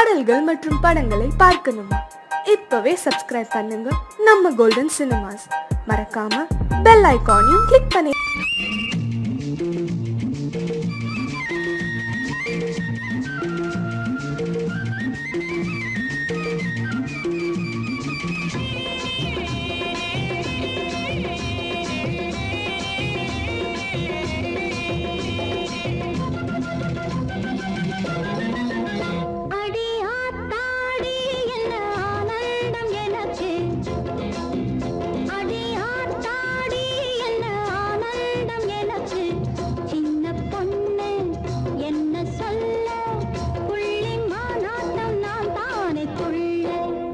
பாடல்கள் மற்றும் படங்களை பார்க்கணுமா இப்பவே சப்ஸ்கிரைப் பண்ணுங்க நம்ம கோல்டன் சினிமாஸ் மறக்காம பெல் ஐகானையும் கிளிக் பண்ணி அடி ஆத்தாடி என்ன ஆனந்தம் எனக்கு அடி ஆத்தாடி என்ன ஆனந்தம் எனக்கு சின்ன பொண்ணு என்ன சொல்ல புள்ளி மாநாட்டம் நான் தானே துள்ள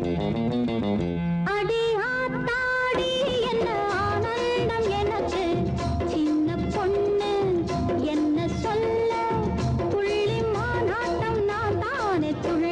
அடி ஆத்தாடி என்ன ஆனந்தம் எனக்கு சின்ன பொண்ணு என்ன சொல்ல புள்ளி மாநாட்டம் நான் தானே துள்ள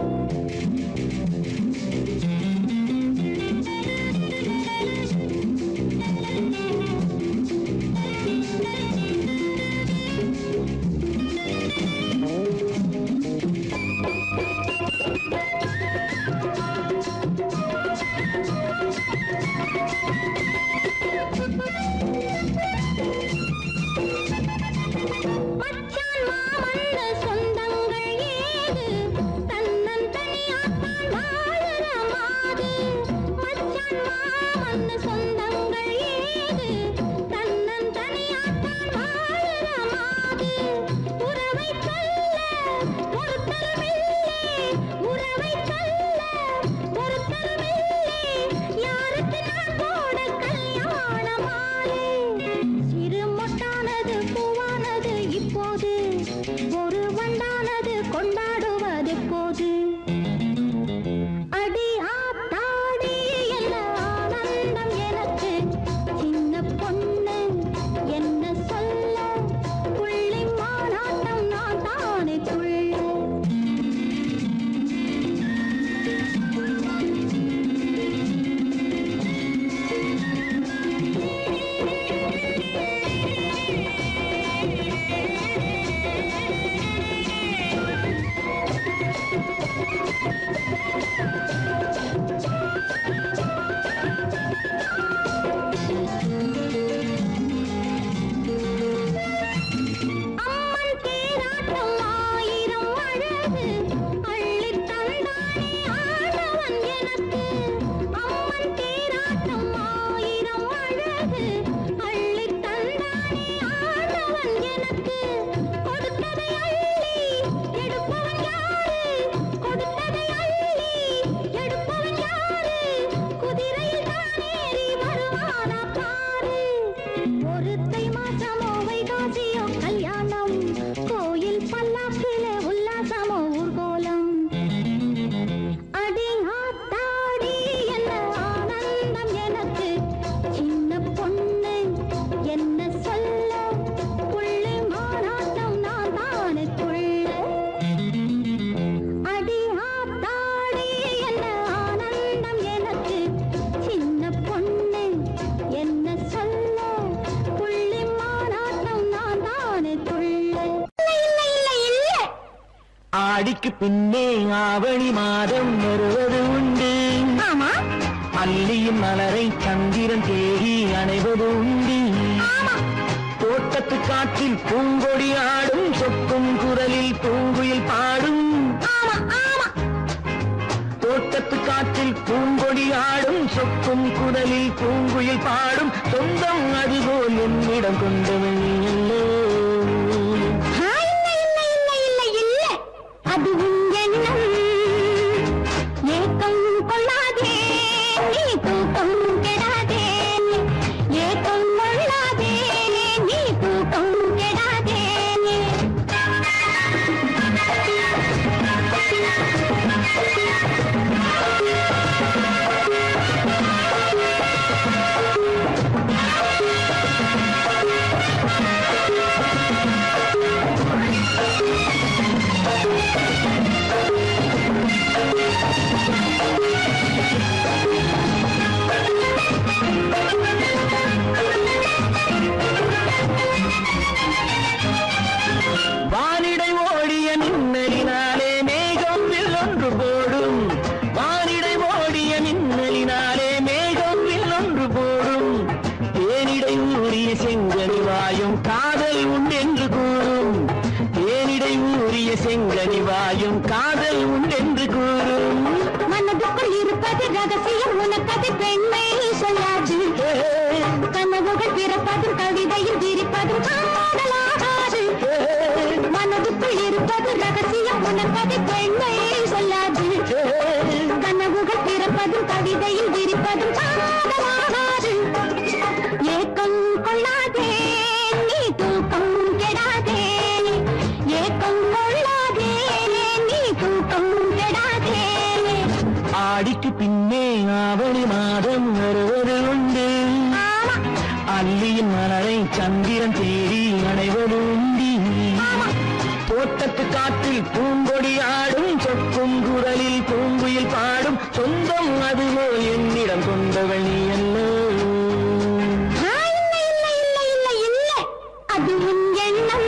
மச்சான் மாமன்னு சொந்தங்கள் ஏது தன்னன் தனியாத்தான் வாழுற மாது மச்சான் மாமன்னு சொந்தங்கள் ஏது தன்னன் தனியாத்தான் வாழுற மாது உறவை சொல்ல ஒருத்தருமில்லை உறவை சொல்ல ஒருத்தருமில்லை யாருக்கு நான் போட கல்யாண மாலை சிறு மொட்டானது பூவானது இப்போது ஒரு வண்டானது கொண்டாடுவது போது அடி ஆத்தாடி என்ன ஆனந்தம் எனக்கு சின்ன பொண்ணு என்ன சொல்ல புள்ளி மாநாட்டம் நான் தானே துள்ள அம்மன் தேராட்டம் ஆயிரம் அழகு அள்ளித் தந்தானே ஆண்டவன் எனக்கு அம்மன் தேராட்டம் ஆயிரம் அழகு அள்ளித் தந்தானே ஆண்டவன் எனக்கு கொடுத்ததை அள்ளி எடுப்பவன் யாரு கொடுத்ததை அள்ளி எடுப்பவன் யாரு குதிரையில் தானேறி வருவானா பாரு ஒருத்தை மாசமோ வைகாசியோ கல்யாணம் கோயில் பல்லாக்கில உல்லாசமோ ஊர்கோலம் அடி ஆத்தாடி என்ன ஆனந்தம் எனக்கு சின்ன பொண்ணு என்ன சொல்ல புள்ளி மாநாட்டம் நான் தானே துள்ள அடி ஆத்தாடி என்ன ஆனந்தம் எனக்கு சின்ன பொண்ணு என்ன சொல்ல புள்ளி மாநாட்டம் நான் தானே துள்ள இல்லை இல்லை இல்லை ஆடிக்கு பின்னே ஆவணி மாதம் வருவது உண்டு ஆமா அல்லியின் மலரை சந்திரன் தேடி அணைவது உண்டு தோட்டத்து காற்றில் பூங்கொடி ஆடும் சொக்கும் குரலில் பூங்குயில் பாடும் ஆமா ஆமா தோட்டத்து காற்றில் பூங்கொடி ஆடும் சொக்கும் குரலில் பூங்குயில் பாடும் சொந்தம் அதுபோல் என்னிடம் கொண்டவள் நீ அல்லோ ஆ, இல்லை இல்லை இல்லை இல்லை இல்லை அது உன் எண்ணம் ஏக்கம் கொள்ளாதே நீ தூக்கம் கெடாதே ஏக்கம் கொள்ளாதே நீ தூக்கம் கெடாதே ஆ மாறும் காதல் உண்டென்று கூறும் மனதுக்குள் இருப்பது ரகசியம் உனக்கது பெண்மை சொல்லாது கனவுகள் பிறப்பதும் கவிதையில் விரிப்பதும் காதலாகாது மனதுக்குள் இருப்பது ரகசியம் உனக்கது பெண்மை சொல்லாது கனவுகள் பிறப்பதும் கவிதையில் விரிப்பதும் காதலாகாது ஏக்கம் கொள்ளாதே நீ தூக்கம் கெடாதே ஏக்கம் கொள்ளாதே நீ தூக்கம் கெடாதே ஆடிக்கு பின்னே ஆவணி மாதம் வருவது உண்டு ஆமா அல்லியின் மலரை சந்திரன் தேடி அடைவது உண்டு தோட்டத்து காற்றில் பூங்கொடி ஆடும் சொக்கும் குரலில் பூங்குயில் பாடும் சொந்தம் அதுவோ என்னிடம் கொண்டவள் நீ அல்ல ஆ, இல்லை இல்லை இல்லை இல்லை இல்லை அது உன் எண்ணம்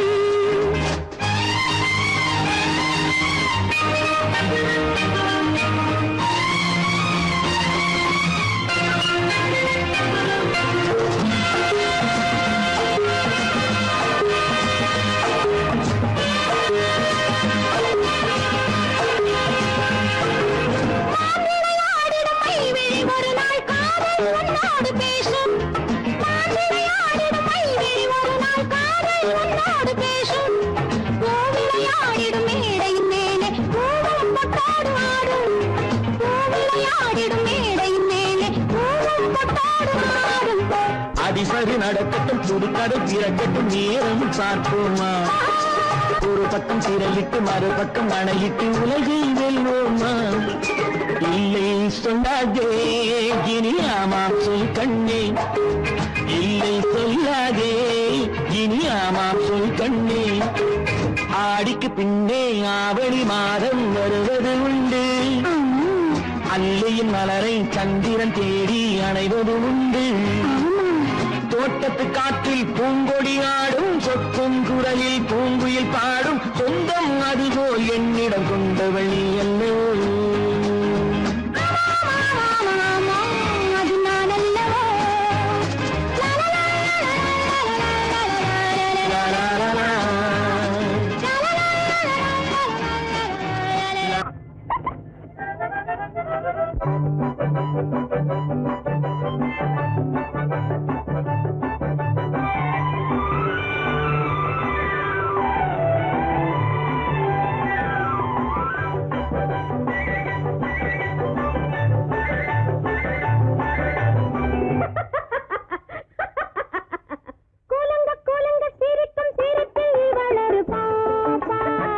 மாப்பிள்ளையாடிடும் மைவிழி ஒரு நாள் காதல் உன்னோடு பேசும் மாப்பிள்ளையாடிடும் மைவிழி ஒரு நாள் காதல் உன்னோடு பேசும் கோவிளையாடிடும் மேடையின் மேலே பூவும் பொட்டாடு ஆடும் கோவிளையாடிடும் மேடையின் மேலே பூவும் பொட்டாடு ஆடும் அதிசரி நடக்கட்டும் புதுக்கடை பிறக்கட்டும் நேரம் பார்ப்போமா ஒரு பக்கம் திரையிட்டு மறுபக்கம் அணையிட்டு உலகை வெல்வோமா இல்லை சொல்லாதே இனி ஆமாம் சொல் கண்ணே இல்லை சொல்லாதே இனி ஆமாம் சொல் கண்ணே ஆடிக்கு பின்னே ஆவணி மாதம் வருவது உண்டு அல்லையின் மலரை சந்திரன் தேடி அணைவது உண்டு தோட்டத்து காற்றில் பூங்கொடி ஆடும் சொக்கும் குரலில் பூங்குயில் பாடும் சொந்தம் அதுபோல் என்னிடம் கொண்டவள் நீ அல்ல அது நான் அல்லவோ லா, லா, லா, லா. குலுங்க குலுங்க சிரிக்கும் சிரிப்பில் வளரு பாப்பா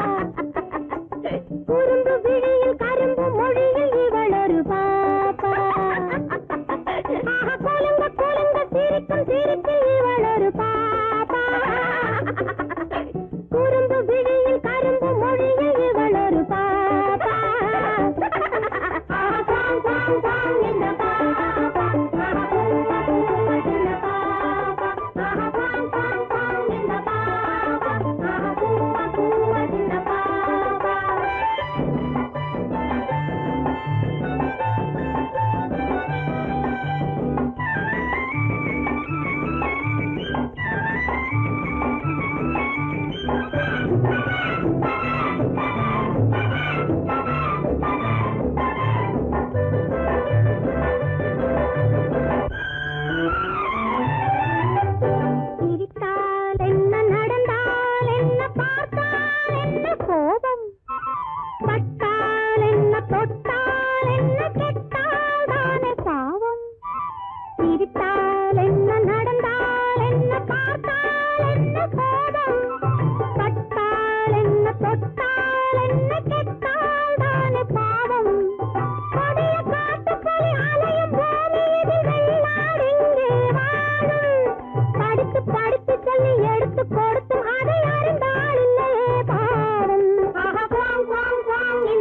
குறும்பு விழியில் கரும்பு மொழியில் இவளொரு பாப்பா ஆஹா, குலுங்க குலுங்க சிரிக்கும் சிரிப்பில் இவளொரு பாப்பா குறும்பு விழியில் கரும்பு மொழியில் இவளொரு பாப்பா ஆஹா, பாங், பாங், பாங் இந்த பாப்பா ஆஹா, பூவா, பூவா இந்த பாப்பா ஆஹா, பாங், பாங், பாங் இந்த பாப்பா ஆஹா, பூவா, பூவா இந்த பாப்பா சிரித்தால் என்ன நடந்தால் என்ன பார்த்தால் என்ன கோபம் பட்டால் என்ன தொட்டால் என்ன கெட்டால் தானே பாவம் சிரித்தால் என்ன நடந்தால் என்ன பார்த்தால் என்ன கோபம் பட்டால் என்ன தொட்டால் என்ன கெட்டால் தானே பாவம் கொடிய காட்டுப்புலி அலையும் பூமி இதில் வெள்ளாடெங்கே வாழும் படித்து படித்து சொல்லி எடுத்து கொடுத்தும் அதை அறிந்தால் இல்லையே பாவம் ஆஹா, குவாங், குவாங், குவாங்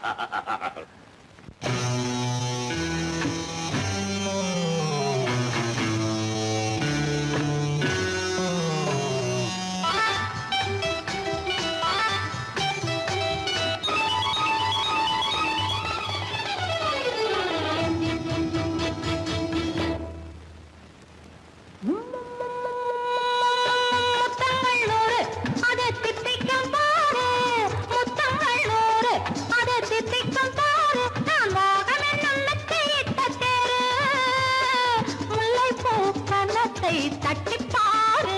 முத்தங்கள் நூறு அதை தித்திக்கும் பாரு முத்தங்கள் நூறு அதை தித்திக்கும் பாரு நான் மோகம் என்னும் மெத்தையிட்ட தேரு முல்லைப்பூ கன்னத்தை தட்டிப் பாரு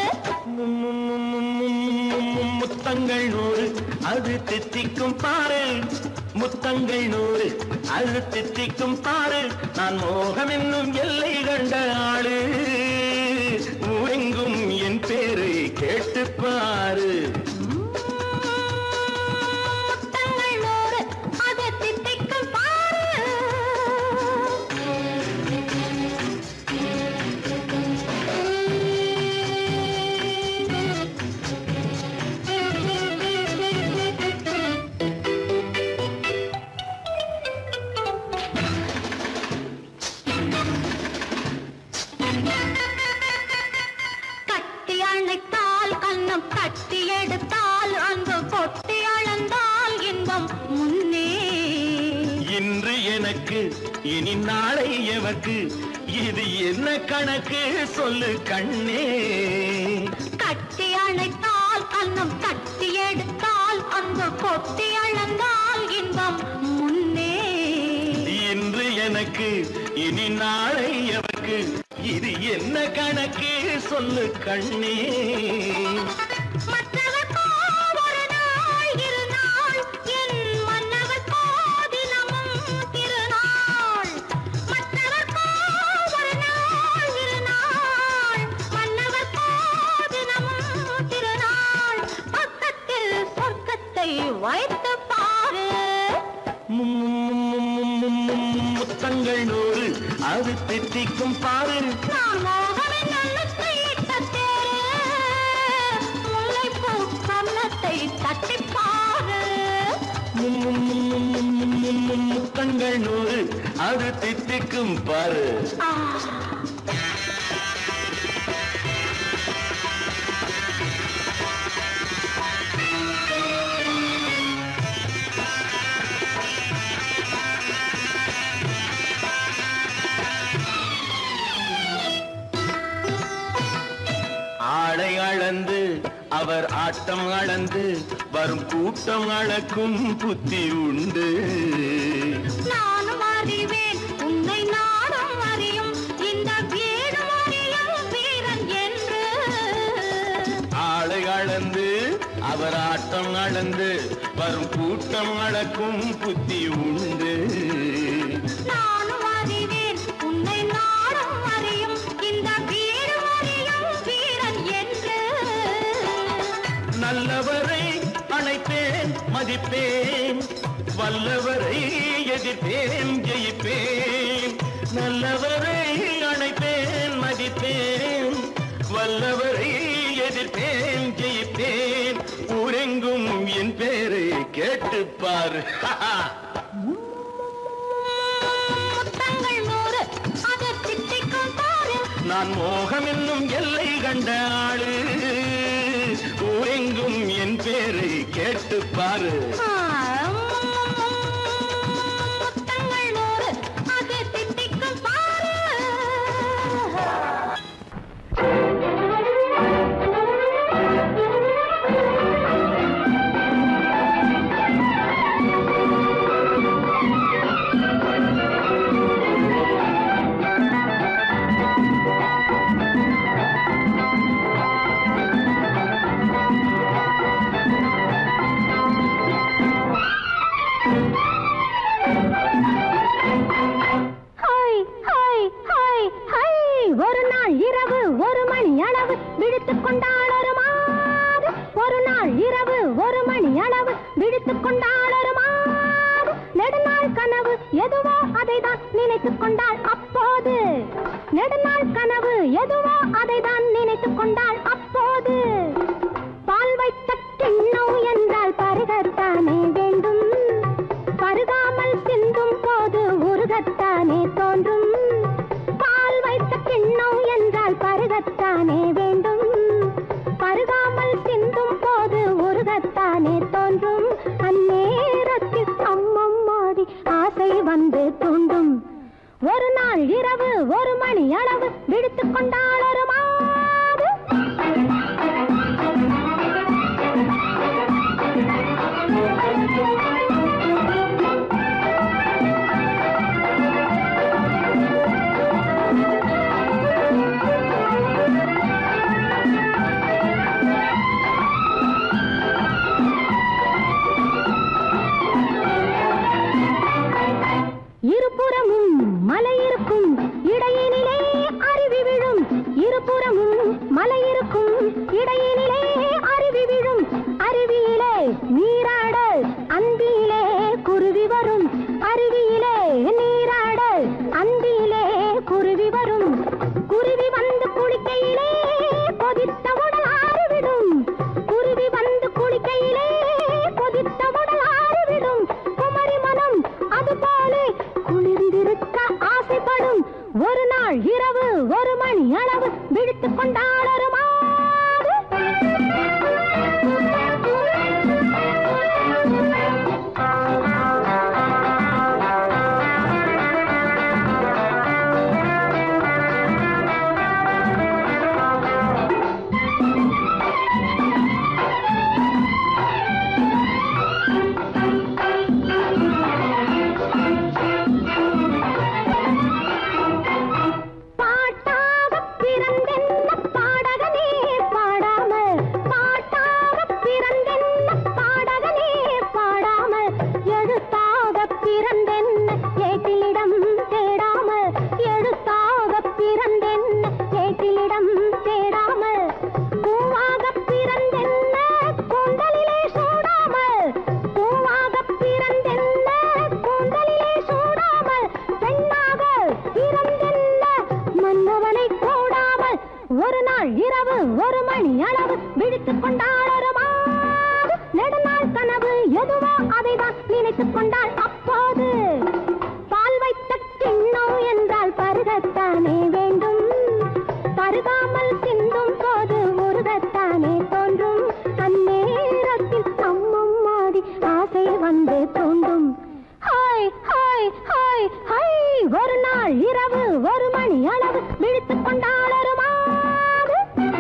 முத்தங்கள் நூறு அது தித்திக்கும் பாரு முத்தங்கள் நூறு அது தித்திக்கும் பாரு நான் மோகம் என்னும் எல்லை கண்ட ஆளு ஊரெங்கும் என் பேரை கேட்டு பாரு முத்தங்கள் நூறு அதை தித்திக்கும் பாரு கட்டி அணைத்தால் கண்ணம் கட்டி எடுத்தால் அன்பு கொட்டி அளந்தால் இன்பம் முன்னே இன்று எனக்கு இனி நாளை எவக்கு இது என்ன கணக்கு சொல்லு கண்ணே கட்டி அணைத்தால் கண்ணம் கட்டி எடுத்தால் அன்பு கொட்டி அளந்தால் இன்பம் முன்னே இன்று எனக்கு இனி நாளை எவக்கு இது என்ன கணக்கு சொல்லு கண்ணே மற்றவர்க்கோ ஒரு நாள் இரு நாள் என் மன்னவர்க்கோ தினமும் திருநாள் மற்றவர்க்கோ ஒரு நாள் இரு நாள் மன்னவர்க்கோ தினமும் திருநாள் பக்கத்தில் சொர்க்கத்தை வைத்து பாரு முத்தங்கள் நூறு அது தித்திக்கும் பாரு நான் மோகமின் நல்லத்தை இட்ட தேரு முல்லைப்பூ கன்னத்தை தட்டிப் பாரு முத்தங்கள் நூறு அது தித்திக்கும் பாரு ஆ ஆடை அளந்து அவர் ஆட்டம் அளந்து வரும் கூட்டம் அளக்கும் புத்தி உண்டு நானும் அறிவேன் உன்னை நாடும் அறியும் இந்த வீடும் அறியும் வீரன் என்று ஆளை அளந்து அவர் ஆட்டம் அளந்து வரும் கூட்டம் அளக்கும் புத்தி உண்டு நானும் அறிவேன் உன்னை நாடும் அறியும் இந்த வீடும் அறியும் வீரன் என்று நல்லவரை அணைப்பேன் மதிப்பேன் வல்லவரை எதிர்ப்பேன் ஜெயிப்பேன் நல்லவரை அணைப்பேன் மதிப்பேன் வல்லவரை எதிர்ப்பேன் ஜெயிப்பேன் ஊரெங்கும் என் பேரை கேட்டுப்பார் முத்தங்கள் நூறு அதை திட்டிக்கும் பாரு நான் மோகம் என்னும் எல்லை கண்ட ஆளு ஊரெங்கும் என் பேரை கேட்டுப்பாரு முத்தங்கள் நூறு அதை திட்டிக்கும் பாரு ஹாய் ஹாய் ஹாய் ஹாய் ஒரு நாள் இரவு ஒரு மணி அளவு விழித்துக் கொண்டாள் ஒரு மாது ஒரு நாள் இரவு ஒரு மணி அளவு விழித்துக் கொண்டாள் ஒரு மாது நெடுநாள் கனவு எதுவோ அதைதான் நினைத்துக் கொண்டாள் அப்போது நெடுநாள் கனவு எதுவோ அதைதான் நினைத்துக் கொண்டாள் அப்போது பால் வைத்த கிண்ணம் என்றால் பருகத்தானே வேண்டும் பருகத்தானே தோன்றும் அந்நேரத்தில் அம்மம்மாடி ஆசை வந்து தூண்டும் ஒரு நாள் இரவு ஒரு மணி அளவு விடுத்துக் கொண்டாள் ஒரு மாது இருபுறமும் மலை இருக்கும் இடையினிலே அருவி விழும் இருபுறமும் மலை இருக்கும் இடையினிலே அருவி விழும் அருவியிலே நீராட அந்தியிலே குருவி வரும் அருவியிலே நீராட அந்தியிலே குருவி வரும் குருவி வந்து குளிக்கையிலே கொதித்த உடல் ஆறிவிடும் குருவி வந்து குளிக்கையிலே கொதித்த உடல் ஆறிவிடும் குமரி மனம் அது போலே குளிர்ந்திருக்க ஆசைப்படும் ஒரு நாள் இரவு ஒரு மணி அளவு விழித்துக் கொண்டாள் ஒரு மாது பாட்டாக பிறந்தென்ன பாடகனே பாடாமல் பாட்டாக பிறந்தென்ன பாடகனே பாடாமல் எழுத்தாக பிறந்தென்ன ஏட்டிலிடம் தேடாமல் எழுத்தாக பிறந்தென்ன ஏட்டிலிடம் தேடாமல் பூவாக பிறந்தென்ன கூந்தலிலே சூடாமல் பூவாக பிறந்தென்ன கூந்தலிலே சூடாமல் பெண்ணாக பிறந்தென்ன மன்னவனை கூடாமல் ஒரு நாள் இரவு ஒரு மணி அளவு விழித்துக் கொண்டாள் ஒரு மாது நெடுநாள் கனவு எதுவோ அதைதான் நினைத்துக் கொண்டாள் அப்போது பால் வைத்த கிண்ணம் என்றால் பருகத்தானே வேண்டும் பருகாமல் சிந்தும் போது உருகத்தானே தோன்றும் அந்நேரத்தில் அம்மம் மாடி ஆசை வந்து தூண்டும் ஹாய் ஹாய் ஹாய் ஹாய் ஒரு நாள் இரவு ஒரு மணி அளவு விழித்துக் கொண்டாள் ஒரு மாது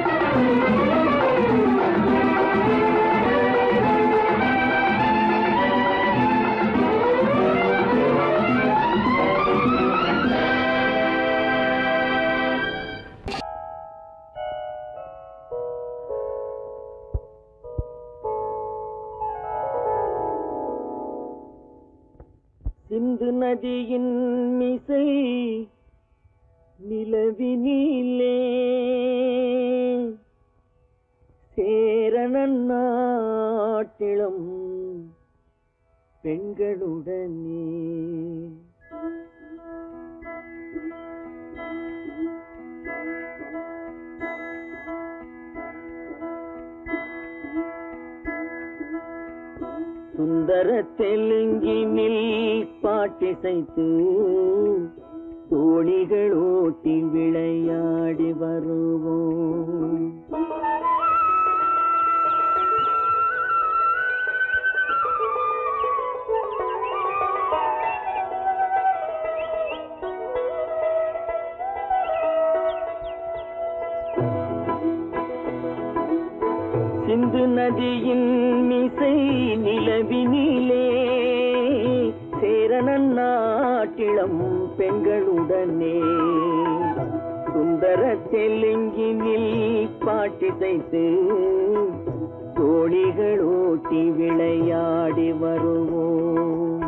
சிந்து நதியின் மிசை நிலவினிலே சேரணன் நாட்டிளம் பெண்களுடனே சுந்தர தெலுங்கினில் பாட்டிசைத்து தோணிகள் ஓட்டி விளையாடி வருவோம் சிந்து நதியின் மிசை நிலவினிலே சேரணன் நாட்டிளம் பெண்களுடனே சுந்தர தெலுங்கினில் பாட்டிசைத்து தோழிகள் ஓட்டி விளையாடி வருவோம்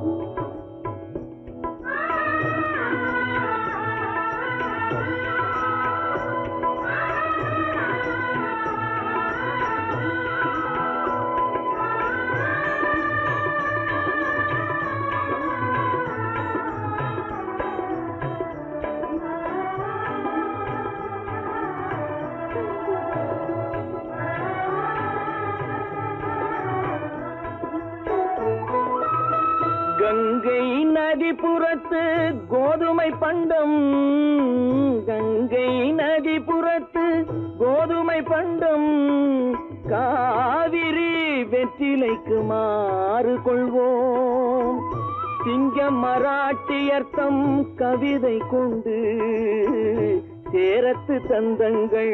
கங்கை நதிபுறத்து கோதுமை பண்டம் கங்கை நதிபுறத்து கோதுமை பண்டம் காவிரி வெற்றிலைக்கு மாறு கொள்வோம் சிங்க மராட்டியர்த்தம் கவிதை கொண்டு சேரத்து தந்தங்கள்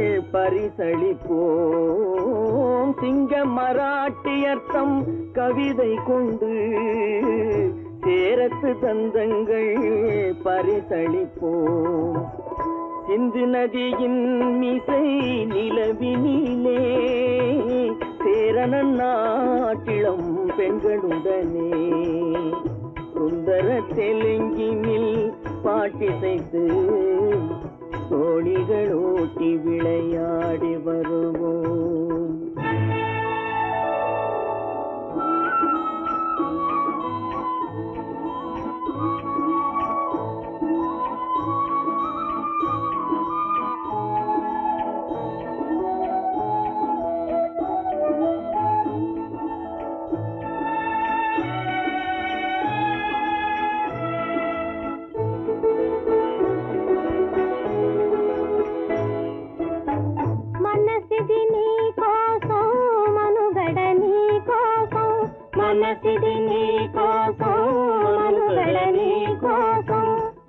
பரிசளிப்போம் சிங்க மராட்டியர்த்தம் கவிதை கொண்டு சேரத்து தந்தங்கள் பரிசளிப்போம் சிந்து நதியின் மிசை நிலவினிலே சேரணன் நாட்டிளம் பெண்களுடனே சுந்தர தெலுங்கினில் பாட்டிசைத்து தோழிகள் ஓட்டி விளையாடி வருவோம் మనసిది నీ కోసం మనుగడ నీ కోసం మనసిది నీ కోసం మనుగడ నీ కోసం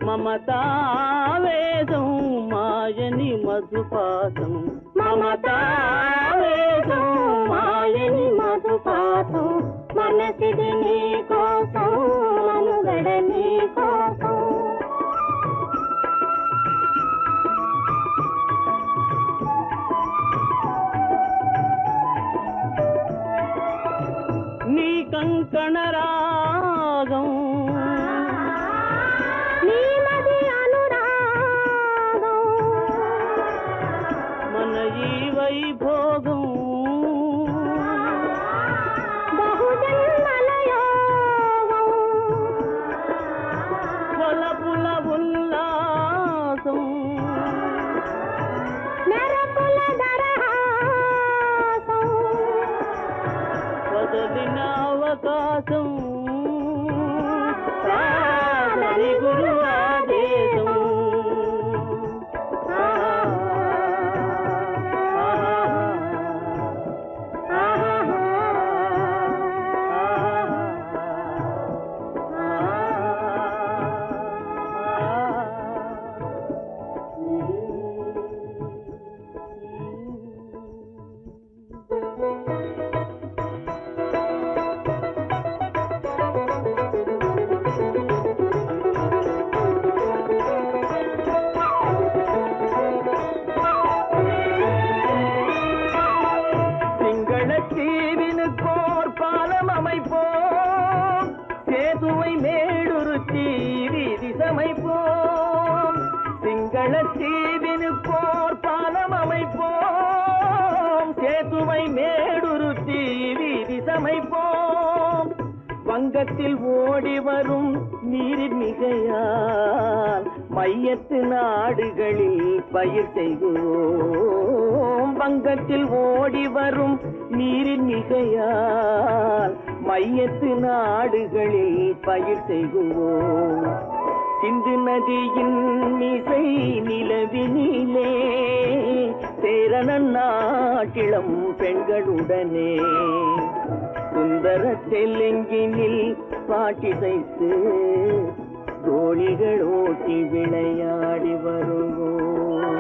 మమతావేదం మాయని మధుపాతం మమతావేదం మాయని మధుపాతం మనసిది నీ కోసం మనుగడ నీ కోసం నీ కంకణ రాగం నీమది అనురాగం మన ఈ వైభోగం బహుజన్మల యోగం కొలపుల ఉల్లాసం మెరపుల దరహాసం వదలిన అవకాశం కాదని గురు ఆదేశం ఆ, ఆ, ఆ, சிங்களத்தீவினுக்கோர் பாலம் அமைப்போம் சேதுவை மேடுருத்தி வீதி சமைப்போம் சிங்களத்தீவினுக்கோர் பாலம் அமைப்போம் சேதுவை மேடுருத்தி வீதி சமைப்போம் வங்கத்தில் ஓடி வரும் நீரின் மிகையால் மையத்து நாடுகளில் பயிர் செய்கிறோம் வங்கத்தில் ஓடி வரும் நீரின் மிகையால் மையத்து நாடுகளில் பயிர் செய்கிறோம் சிந்து நதியின் மிசை நிலவினிலே சேரணன் நாட்டிளம் பெண்களுடனே சுந்தர தெலுங்கினில் பாட்டிசைத்து தோழிகள் ஓட்டி விளையாடி வருவோம்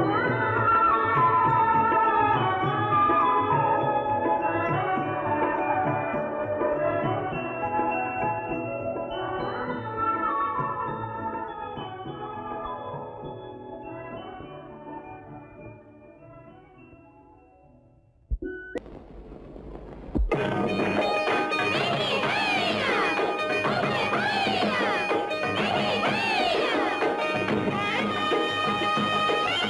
ఆ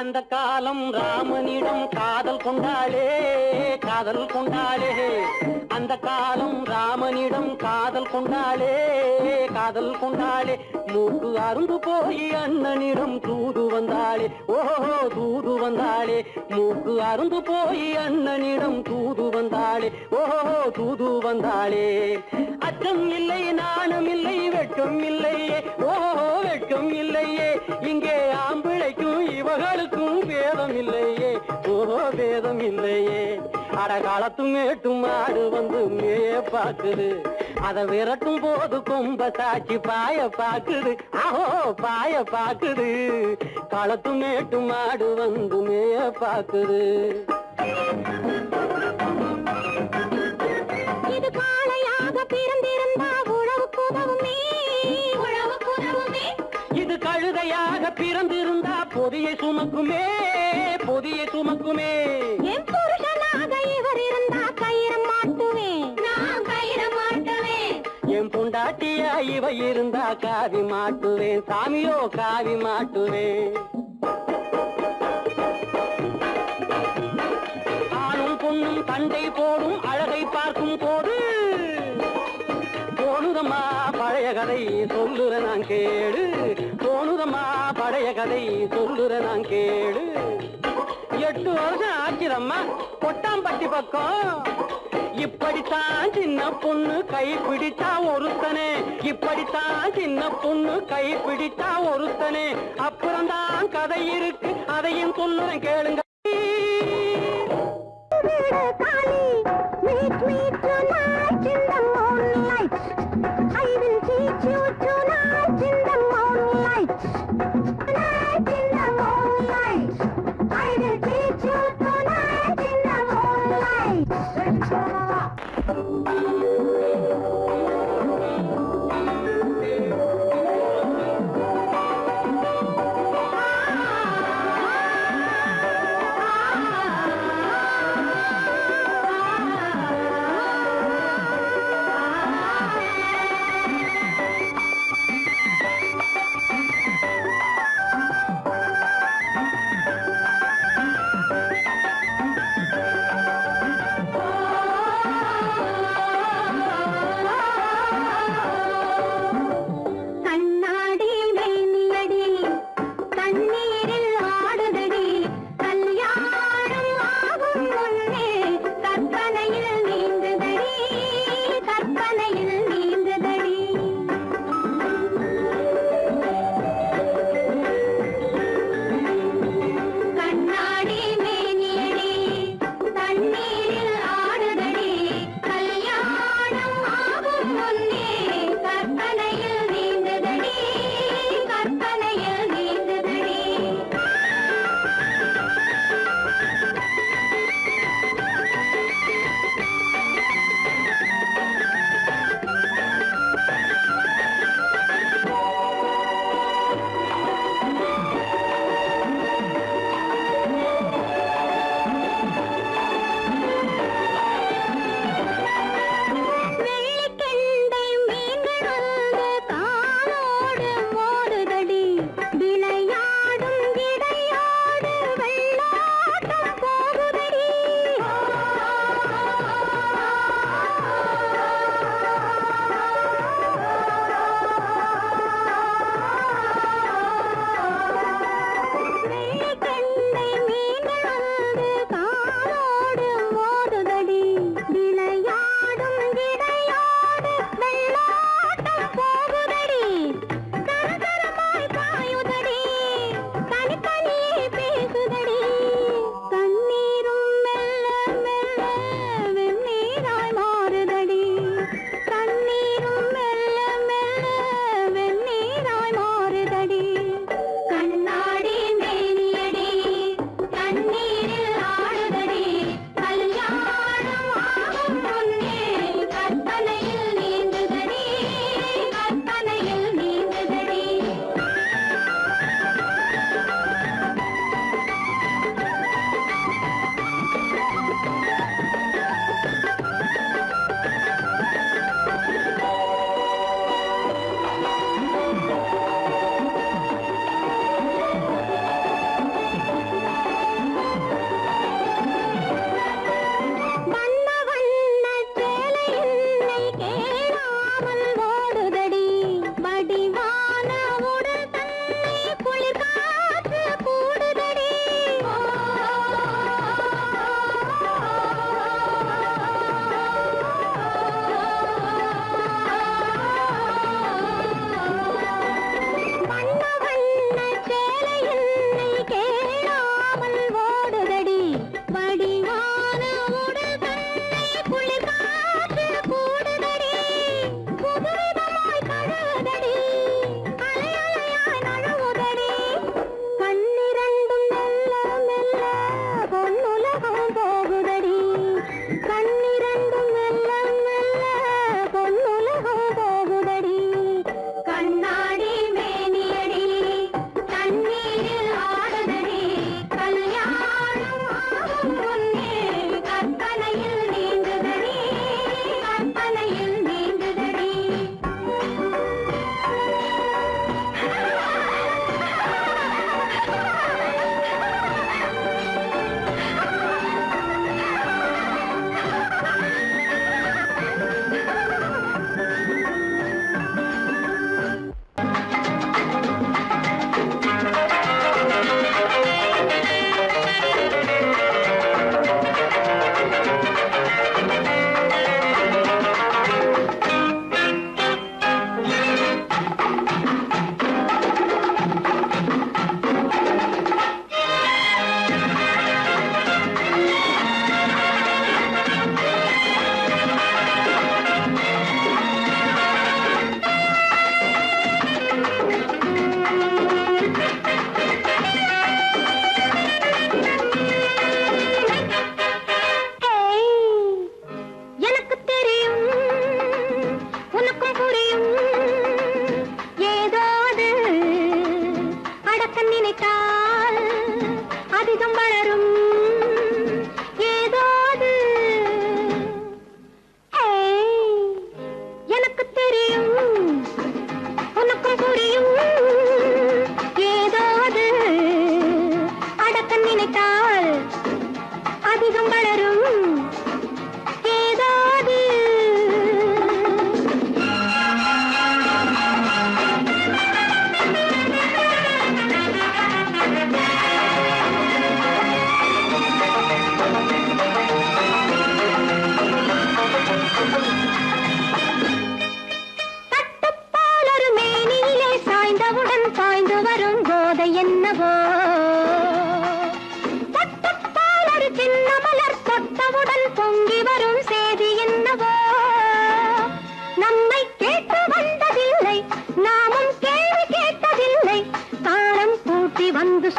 அந்த காலம் ராமனிடம் காதல் கொண்டாளே காதல் கொண்டாளே அந்த காலம் ராமனிடம் காதல் கொண்டாளே காதல் கொண்டாளே மூக்கு அருந்து போய் அண்ணனிடம் தூது வந்தாளே ஓஹோ தூது வந்தாளே மூக்கு அருந்து போய் அண்ணனிடம் தூது வந்தாளே ஓஹோ தூது வந்தாளே அச்சம் இல்லை நாணம் இல்லை வெட்கம் இல்லையே ஓஹோ வெட்கம் இல்லையே இங்கே ஆம்பிளைக்கும் இவர்களுக்கும் வேதம் இல்லையே ஓஹோ வேதம் இல்லையே அடகாலத்து மேட்டும் மாடு வந்து மேய பாக்குது அத விரட்டும் போது கொம்ப சாட்சி பாய பாக்குது ஆஹோ பாய பாக்குது களத்து மேட்டு மாடு வந்து மேய பாக்குது இது காளையாக பிறந்திருந்தா உழவுக்கு உதவுமே உழவுக்கு உதவுமே இது கழுதையாக பிறந்திருந்தா பொதியை சுமக்குமே பொதியை சுமக்குமே என் புருஷனாக இவர் இருந்தா கயிறம் மாட்டுவேன் நான் கயிறம் மாட்டுவேன் என் பொண்டாட்டியா இவ இருந்தா காவி மாட்டுவேன் சாமியோ காவி மாட்டுவேன் ஆணும் பொண்ணும் சண்டை போடும் அழகை பார்க்கும் போது தோணுதம்மா பழைய கதை சொல்லுற நான் கேளு தோணுதம்மா பழைய கதை சொல்லுற நான் கேளு எட்டு வருஷம் ஆச்சுதம்மா கொட்டாம்பட்டி பக்கம் இப்படித்தான் சின்ன பொண்ணு கை பிடித்தா ஒருத்தனே இப்படித்தான் சின்ன பொண்ணு கை பிடித்தா ஒருத்தனே அப்புறம்தான் கதை இருக்கு அதையும் சொல்லுறேன் கேளுங்க வீடு காலி meet me tonight in the moonlight I will teach you tonight in the moonlight tonight in the moonlight I will teach you tonight in the moonlight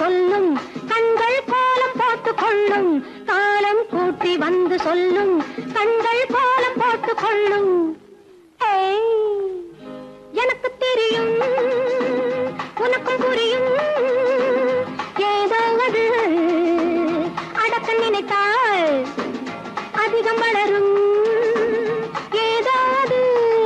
சொல்லும் கண்கள் கோலம் போட்டு கொள்ளும் காலம் கூட்டி வந்து சொல்லும் கண்கள் கோலம் போட்டு கொள்ளும் ஏய், எனக்கு தெரியும் உனக்கும் புரியும் ஏதோ அது அடக்க நினைத்தால் அதிகம் வளரும் ஏதோ அது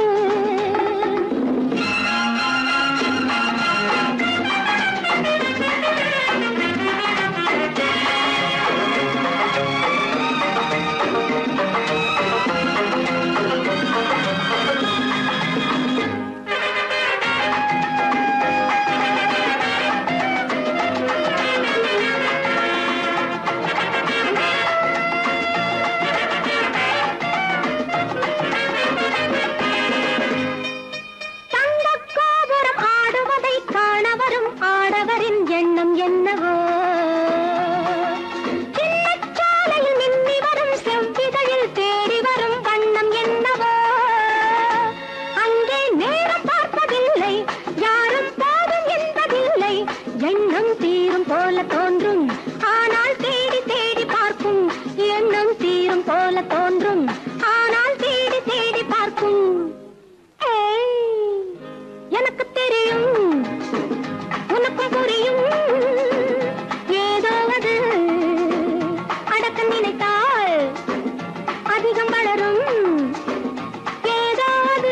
தங்கக் கோபுரம் ஆடுவதை காண வரும் ஆடவரின் எண்ணம் என்னவோ சின்னச் சாலையில் மின்னி வரும் செவ்விதழில் தேடி வரும் வண்ணம் என்னவோ அங்கே நேரம் பார்ப்பதில்லை யாரும் போதும் என்பதில்லை எண்ணம் தீரும் போல தோன்றும் ஆனால் தேடி தேடி பார்க்கும் எண்ணம் தீரும் போல தோன்றும் ஆனால் தேடி தேடி பார்க்கும் ஏய், எனக்கு தெரியும் உனக்கும் புரியும் ஏதோ அது அடக்க நினைத்தால் அதிகம் வளரும் ஏதோ அது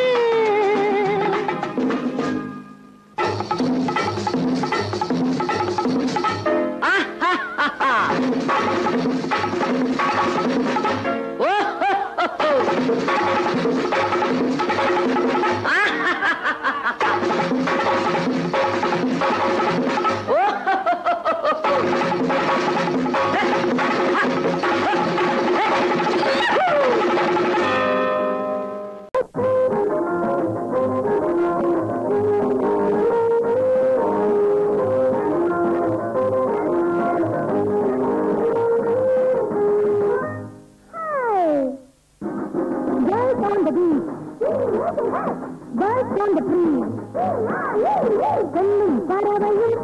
Birds on the beach. Birds on the tree. சொல்லும் பறவையும்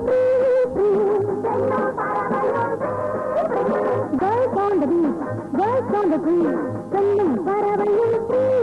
Birds on the beach. Birds on the tree. சொல்லும் பறவையும்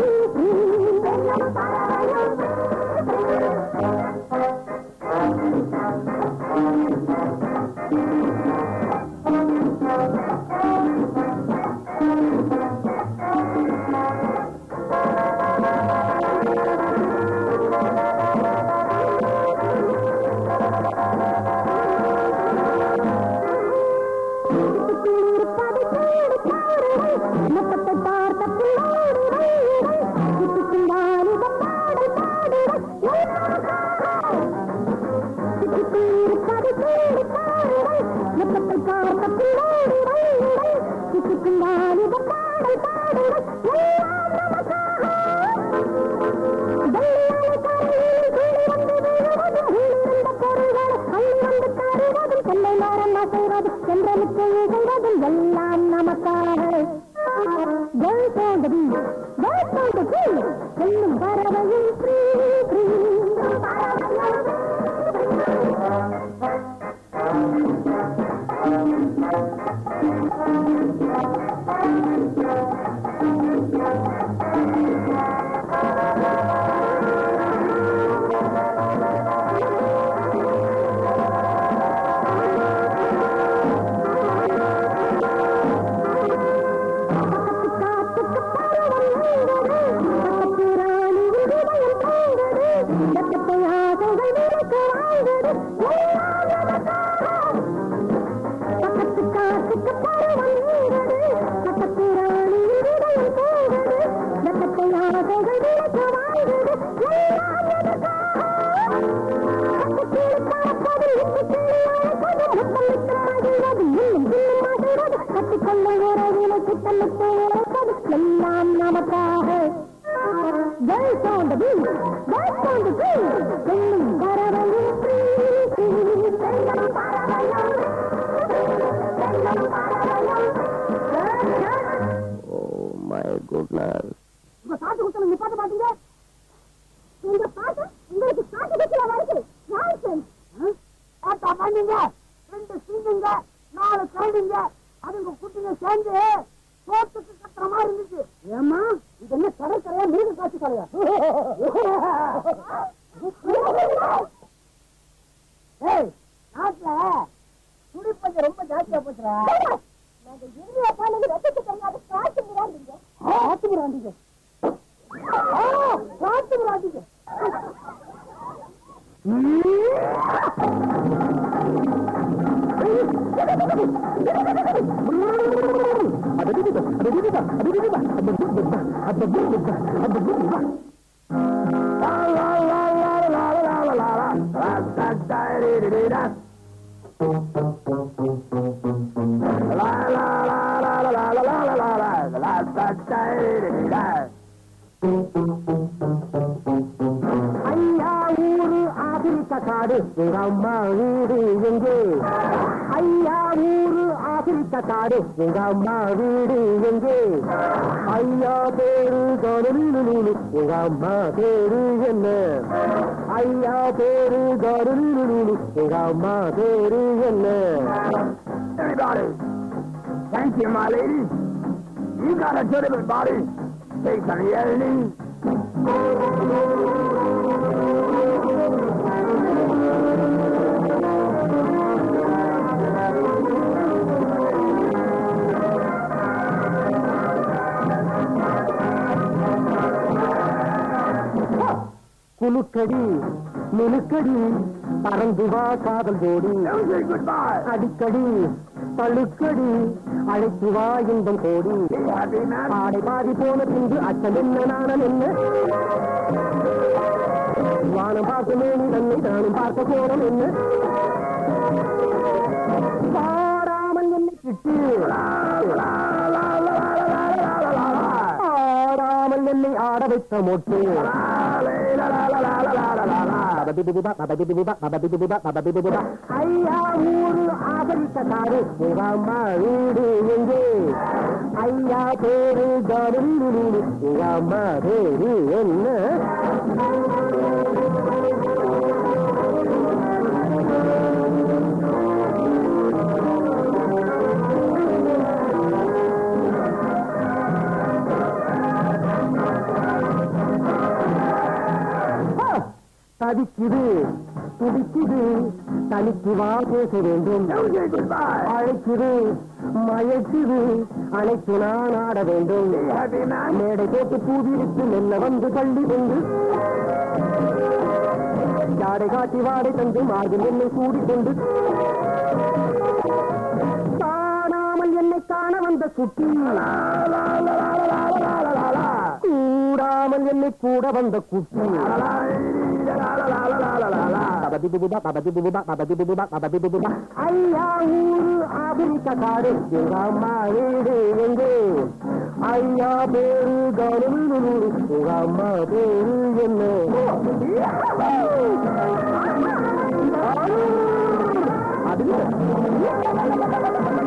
முத்தத்தை பார்த்த பிள்ளோடு சிட்டுக்குண்டானி பாடல் பாடுகள் சிட்டுக்குருப்பது கூடு பாடுகள் முத்தத்தை பார்த்த பிள்ளோடு சிட்டுக்குண்டானி பாடல் பாடுகள் எல்லாம் நமக்காக வெள்ளையான கரையில் கீழே வந்து விழுவதும் வீழிருந்த பொருள்களை அள்ளி வந்து தருவதும் செல்லை மரம் அசைவதும் சென்றனுக்கு இசைவதும் எல்லாம் நமக்காக Birds on the beach, birds on the tree, சொல்லும் பறவையும் free, free. காத்துக்கு பருவம் வந்தது, பக்கத்து ராணியின் இதயம் தாழ்ந்தது, ரத்தத்தை ஆசைகள் விலைக்கு வாங்குது, எல்லாம் நமக்காக. பக்கத்து காத்துக்கு பருவம் வந்தது, பக்கத்து ராணியின் இதயம் தாழ்ந்தது, ரத்தத்தை ஆசைகள் விலைக்கு வாங்குது, எல்லாம் நமக்காக. பக்கத்தில் பார்ப்பது, இப்பத்தில் அழைப்பது, முத்தமிட்டு மகிழ்வது, இன்னும் இன்னும் மகிழ்வது, கட்டிக்கொள்ளும் உறவினை திட்டமிட்டு இழைப்பது, எல்லாம் நமக்காக Birds on the beach, birds on the tree, சொல்லும் பறவையும் free, free. செல்லும் பறவையும் செல்லும் பறவையும் ஓ மை குட்னஸ் உங்க பாட்டு கொடுத்தவங்க நிப்பாட்ட மாட்டீங்க இந்த பாட்டு உங்களுக்கு பாட்டு வைக்கிற வரைக்கும் நான்சென்ஸ் ஆட்டா பண்ணீங்க ரெண்டு சீ குழந்தைங்க அதுங்க குட்டிங்க சேர்ந்து சோத்துக்கு கத்துற மாதிரி இருந்துச்சு ஏமா இது என்ன கடற்கரையா மீன் காட்சி கலையா ஏய் நாட்டுல குடிப்பஞ்சம் ரொம்ப ஜாஸ்தியா போச்சுடா நாங்க இந்தியா பாலுங்க ரத்தத்துக்கு தெரியாத காசு முறாந்தீங்க காத்து முறாண்டிங்க காத்து முறாண்டிங்க ஐயா ஊரு ஆபிரிக்க காடு எங்க அம்மா வீடு எங்கே ஐயா ஊரு ஆபிரிக்க காடு எங்க அம்மா வீடு எங்கே ஐயா பேரு கருளு எங்க அம்மா பேரு என்ன ஐயா பேரு கருளு எங்க அம்மா பேரு என்ன Everybody, thank you, my lady. You got a terrible body. Take some yelling. குலுக்கடி மினுக்கடி பறந்து வா காதல் ஜோடி Don't say goodbye. அடிக்கடி பழுக்கடி அழைத்து வா இன்பம் கோடி Be happy, man. ஆடை பாதி போன பின்பு அச்சம் என்ன நாணம் என்ன வானம் பார்க்க மேனி தன்னை நானும் பார்க்க கோணம் என்ன பாடாமல் என்னை கிட்டு ஆடாமல் என்னை ஆட வைத்த மொட்டு ஐயா ஊரு ஆதரித்த காரு உங்க அம்மா வீடு எங்கே ஐயா பேரு கருளு உங்க அம்மா பேரு என்ன தவிக்குது துடிக்குது தனிக்கு வா பேச வேண்டும் Don't say goodbye. அழைக்குது மயக்குது அழைத்து நான் ஆட வேண்டும் Be happy, man. மேடை போட்டு பூவிரித்து மெல்ல வந்து தள்ளி கொண்டு ஜாடை காட்டி வாடை தந்து மார்பில் என்னை கூடிக்கொண்டு காணாமல் என்னை காண வந்த குட்டி கூடாமல் என்னை கூட வந்த குட்டி ஐயா ஊரு ஆபிரிக்க காடு எங்க அம்மா வீடு எங்கே ஐயா பேரு கருளு எங்க அம்மா பேரு என்ன அது